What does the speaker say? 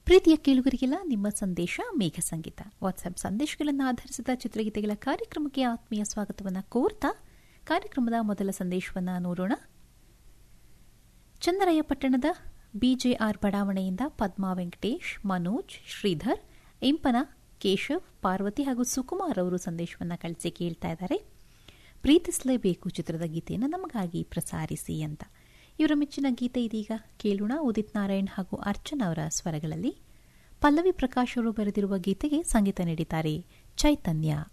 ಪ್ರೀತಿಯ ಕೇಳುಗರಿಗೆಲ್ಲ ನಿಮ್ಮ ಸಂದೇಶ ಮೇಘ ಸಂಗೀತ ವಾಟ್ಸ್ಆಪ್ ಸಂದೇಶಗಳನ್ನು ಆಧರಿಸಿದ ಚಿತ್ರಗೀತೆಗಳ ಕಾರ್ಯಕ್ರಮಕ್ಕೆ ಆತ್ಮೀಯ ಸ್ವಾಗತವನ್ನು ಕೋರ್ತಾ ಕಾರ್ಯಕ್ರಮದ ಮೊದಲ ಸಂದೇಶವನ್ನು ನೋಡೋಣ ಚಂದ್ರಯ್ಯ ಪಟ್ಟಣದ ಬಿಜೆಆರ್ ಬಡಾವಣೆಯಿಂದ ಪದ್ಮಾ ವೆಂಕಟೇಶ್ ಮನೋಜ್ ಶ್ರೀಧರ್ ಇಂಪನ ಕೇಶವ್ ಪಾರ್ವತಿ ಹಾಗೂ ಸುಕುಮಾರ್ ಅವರು ಸಂದೇಶವನ್ನು ಕಳಿಸಿ ಕೇಳ್ತಾ ಇದ್ದಾರೆ ಪ್ರೀತಿಸಲೇಬೇಕು ಚಿತ್ರದ ಗೀತೆಯನ್ನು ನಮಗಾಗಿ ಪ್ರಸಾರಿಸಿ ಅಂತ ಇವರ ಮೆಚ್ಚಿನ ಗೀತೆ ಇದೀಗ ಕೇಳೋಣ ಉದಿತ್ ನಾರಾಯಣ್ ಹಾಗೂ ಅರ್ಚನಾ ಅವರ ಸ್ವರಗಳಲ್ಲಿ ಪಲ್ಲವಿ ಪ್ರಕಾಶ್ ಅವರು ಬರೆದಿರುವ ಗೀತೆಗೆ ಸಂಗೀತ ನೀಡಿದ್ದಾರೆ ಚೈತನ್ಯ